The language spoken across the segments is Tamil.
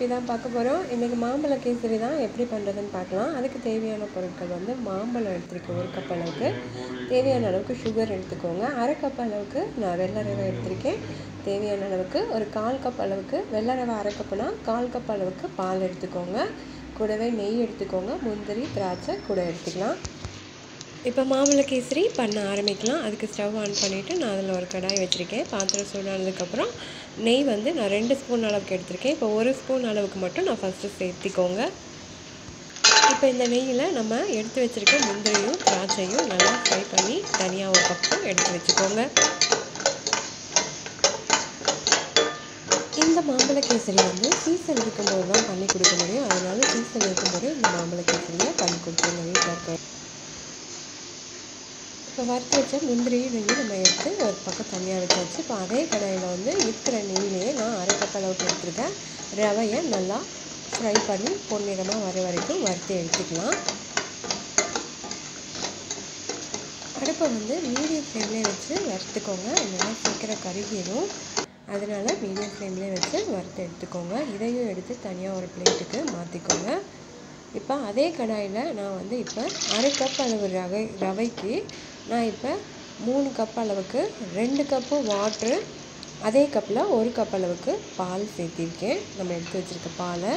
தான் பார்க்க போகிறோம் இன்றைக்கி மாம்பழ கேசரி தான் எப்படி பண்ணுறதுன்னு பார்க்கலாம் அதுக்கு தேவையான பொருட்கள் வந்து மாம்பழம் எடுத்துருக்கேன் ஒரு கப் அளவுக்கு தேவையான அளவுக்கு சுகர் எடுத்துக்கோங்க அரை கப் அளவுக்கு நான் வெள்ளை ரவை எடுத்திருக்கேன் தேவையான அளவுக்கு ஒரு கால் கப் அளவுக்கு வெள்ளை ரவை அரை கப்புனா கால் கப் அளவுக்கு பால் எடுத்துக்கோங்க கூடவே நெய் எடுத்துக்கோங்க முந்திரி திராட்சை கூட எடுத்துக்கலாம் இப்போ மாம்பழ கேசரி பண்ண ஆரம்பிக்கலாம் அதுக்கு ஸ்டவ் ஆன் பண்ணிவிட்டு நான் அதில் ஒரு கடாய் வச்சுருக்கேன் பாத்திரம் சூடானதுக்கப்புறம் நெய் வந்து நான் ரெண்டு ஸ்பூன் அளவுக்கு எடுத்திருக்கேன் இப்போ ஒரு ஸ்பூன் அளவுக்கு மட்டும் நான் ஃபஸ்ட்டு சேர்த்திக்கோங்க இப்போ இந்த நெய்யில் நம்ம எடுத்து வச்சுருக்க முந்திரியும் திராட்சையும் நல்லா ஃப்ரை பண்ணி தனியாக ஒரு பக்கம் எடுத்து வச்சுக்கோங்க இந்த மாம்பழ கேசரி வந்து சீசன் இருக்கும்போது தான் பண்ணி கொடுக்க முடியும் அதனால சீசன் இருக்கும்போது இந்த மாம்பழ கேசரியை பண்ணி கொடுத்துருங்க வீட்டில் இருக்க இப்போ வறுத்து வச்ச முந்திரியும் நெய்யும் நம்ம எடுத்து ஒரு பக்கம் தனியாக வச்சாச்சு இப்போ அதே கடாயில் வந்து இருக்கிற நெய்யிலேயே நான் அரை கப் அளவுக்கு எடுத்துருக்கேன் ரவையை நல்லா ஃப்ரை பண்ணி பொன்னிறமாக வர வரைக்கும் வறுத்து எடுத்துக்கலாம் அடுப்பை வந்து மீடியம் ஃப்ளேம்லேயே வச்சு வறுத்துக்கோங்க இல்லைன்னா சீக்கிரம் கருகிடும் அதனால் மீடியம் ஃப்ளேம்லேயே வச்சு வறுத்து எடுத்துக்கோங்க இதையும் எடுத்து தனியாக ஒரு பிளேட்டுக்கு மாற்றிக்கோங்க இப்போ அதே கடாயில் நான் வந்து இப்போ அரை கப் அளவு ரவை ரவைக்கு நான் இப்போ மூணு கப் அளவுக்கு ரெண்டு கப்பு வாட்ரு அதே கப்பில் ஒரு கப் அளவுக்கு பால் சேர்த்திருக்கேன் நம்ம எடுத்து வச்சுருக்க பாலை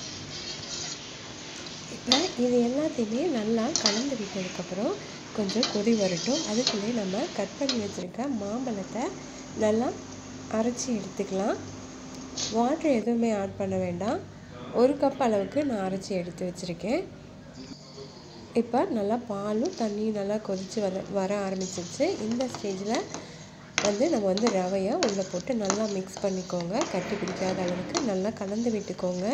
இப்போ இது எல்லாத்தையுமே நல்லா கலந்து விட்டதுக்கப்புறம் கொஞ்சம் கொதி வரட்டும் அதுக்குள்ளே நம்ம கட் பண்ணி வச்சுருக்க மாம்பழத்தை நல்லா அரைச்சி எடுத்துக்கலாம் வாட்ரு எதுவுமே ஆட் பண்ண வேண்டாம் ஒரு கப் அளவுக்கு நான் அரைச்சி எடுத்து வச்சுருக்கேன் இப்போ நல்லா பாலும் தண்ணியும் நல்லா கொதித்து வர வர ஆரம்பிச்சிருச்சு இந்த ஸ்டேஜில் வந்து நம்ம வந்து ரவையை உள்ளே போட்டு நல்லா மிக்ஸ் பண்ணிக்கோங்க கட்டி பிடிக்காத அளவுக்கு நல்லா கலந்து விட்டுக்கோங்க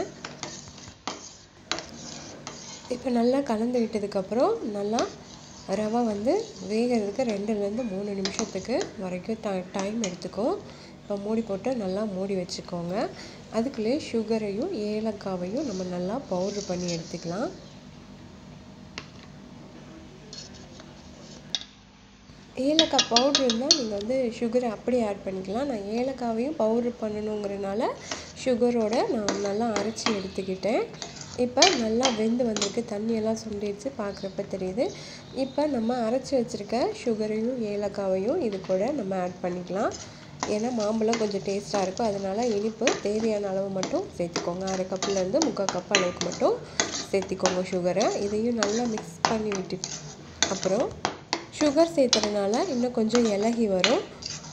இப்போ நல்லா கலந்து விட்டதுக்கப்புறம் நல்லா ரவை வந்து வேகிறதுக்கு ரெண்டுலேருந்து மூணு நிமிஷத்துக்கு வரைக்கும் ட டைம் எடுத்துக்கும் இப்போ மூடி போட்டு நல்லா மூடி வச்சுக்கோங்க அதுக்குள்ளே சுகரையும் ஏலக்காவையும் நம்ம நல்லா பவுட்ரு பண்ணி எடுத்துக்கலாம் ஏலக்காய் பவுட்ரு இருந்தால் நீங்கள் வந்து சுகரை அப்படியே ஆட் பண்ணிக்கலாம் நான் ஏலக்காவையும் பவுட்ரு பண்ணணுங்கிறனால சுகரோட நான் நல்லா அரைச்சி எடுத்துக்கிட்டேன் இப்போ நல்லா வெந்து வந்திருக்கு தண்ணியெல்லாம் சுண்டிடுச்சு பார்க்குறப்ப தெரியுது இப்போ நம்ம அரைச்சி வச்சுருக்க சுகரையும் ஏலக்காவையும் இது கூட நம்ம ஆட் பண்ணிக்கலாம் ஏன்னா மாம்பழம் கொஞ்சம் டேஸ்ட்டாக இருக்கும் அதனால் இனிப்பு தேவையான அளவு மட்டும் சேர்த்துக்கோங்க அரை கப்புலேருந்து முக்கால் கப் அளவுக்கு மட்டும் சேர்த்திக்கோங்க சுகரை இதையும் நல்லா மிக்ஸ் பண்ணி விட்டு அப்புறம் சுகர் சேர்த்துறதுனால இன்னும் கொஞ்சம் இலகி வரும்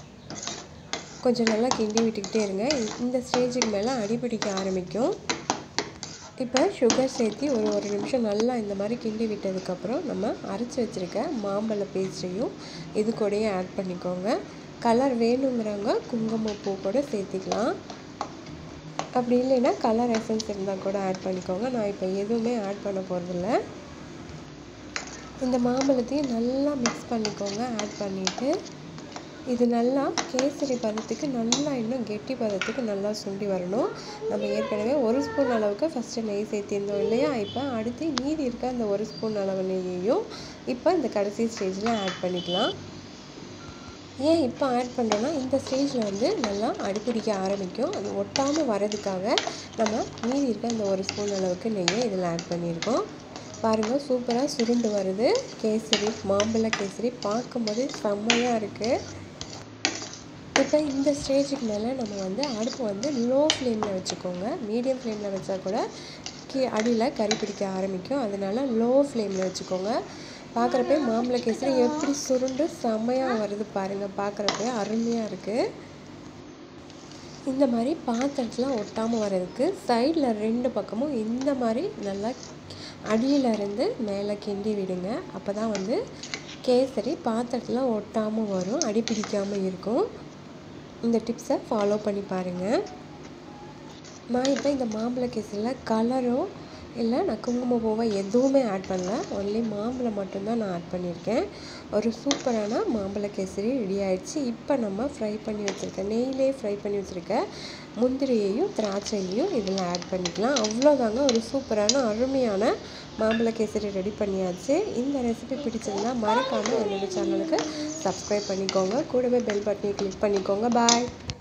கொஞ்சம் நல்லா கிண்டி விட்டுக்கிட்டே இருங்க இந்த ஸ்டேஜுக்கு மேலே அடிப்பிடிக்க ஆரம்பிக்கும் இப்போ சுகர் சேர்த்து ஒரு ஒரு நிமிஷம் நல்லா இந்த மாதிரி கிண்டி விட்டதுக்கப்புறம் நம்ம அரைச்சி வச்சுருக்க மாம்பழ பேஸ்ட்டையும் இது கூடயே ஆட் பண்ணிக்கோங்க கலர் வேணுங்கிறவங்க குங்குமப்பூ கூட சேர்த்திக்கலாம் அப்படி இல்லைன்னா கலர் எசன்ஸ் இருந்தால் கூட ஆட் பண்ணிக்கோங்க நான் இப்போ எதுவுமே ஆட் பண்ண போகிறதில்ல இந்த மாம்பழத்தையும் நல்லா மிக்ஸ் பண்ணிக்கோங்க ஆட் பண்ணிவிட்டு இது நல்லா கேசரி பதத்துக்கு நல்லா இன்னும் கெட்டி பதத்துக்கு நல்லா சுண்டி வரணும் நம்ம ஏற்கனவே ஒரு ஸ்பூன் அளவுக்கு ஃபஸ்ட்டு நெய் சேர்த்திருந்தோம் இல்லையா இப்போ அடுத்து மீதி இருக்க அந்த ஒரு ஸ்பூன் அளவு நெய்யையும் இப்போ இந்த கடைசி ஸ்டேஜில் ஆட் பண்ணிக்கலாம் ஏன் இப்போ ஆட் பண்ணுறோன்னா இந்த ஸ்டேஜில் வந்து நல்லா அடிப்பிடிக்க ஆரம்பிக்கும் அது ஒட்டாமல் வரதுக்காக நம்ம மீதி இருக்க அந்த ஒரு ஸ்பூன் அளவுக்கு நெய்யை இதில் ஆட் பண்ணியிருக்கோம் பாருங்கள் சூப்பராக சுருண்டு வருது கேசரி மாம்பழ கேசரி பார்க்கும்போது செம்மையாக இருக்குது இப்போ இந்த ஸ்டேஜுக்கு மேலே நம்ம வந்து அடுப்பு வந்து லோ ஃப்ளேமில் வச்சுக்கோங்க மீடியம் ஃப்ளேமில் வச்சா கூட கீ அடியில் கறி பிடிக்க ஆரம்பிக்கும் அதனால லோ ஃப்ளேமில் வச்சுக்கோங்க பார்க்குறப்ப மாம்பழ கேசரி எப்படி சுருண்டு செம்மையாக வருது பாருங்கள் பார்க்குறப்ப அருமையாக இருக்குது இந்த மாதிரி பாத்திரத்தில் ஒட்டாமல் வர்றதுக்கு சைடில் ரெண்டு பக்கமும் இந்த மாதிரி நல்லா அடியிலிருந்து மேலே கிண்டி விடுங்க அப்போ தான் வந்து கேசரி பாத்திரத்தில் ஒட்டாமல் வரும் அடி பிடிக்காமல் இருக்கும் இந்த டிப்ஸை ஃபாலோ பண்ணி பாருங்கள் நான் இப்போ இந்த மாம்பழ கேசரியில் கலரோ இல்லை நான் குங்குமப்பூவை எதுவுமே ஆட் பண்ணல ஒன்லி மாம்பழம் மட்டும்தான் நான் ஆட் பண்ணியிருக்கேன் ஒரு சூப்பரான மாம்பழ கேசரி ரெடி ஆயிடுச்சு இப்போ நம்ம ஃப்ரை பண்ணி வச்சுருக்க நெய்யிலே ஃப்ரை பண்ணி வச்சுருக்க முந்திரியையும் திராட்சையையும் இதில் ஆட் பண்ணிக்கலாம் அவ்வளோதாங்க ஒரு சூப்பரான அருமையான மாம்பழ கேசரி ரெடி பண்ணியாச்சு இந்த ரெசிபி பிடிச்சிருந்தா மறக்காமல் என்னோடய சேனலுக்கு சப்ஸ்கிரைப் பண்ணிக்கோங்க கூடவே பெல் பட்டனை கிளிக் பண்ணிக்கோங்க பாய்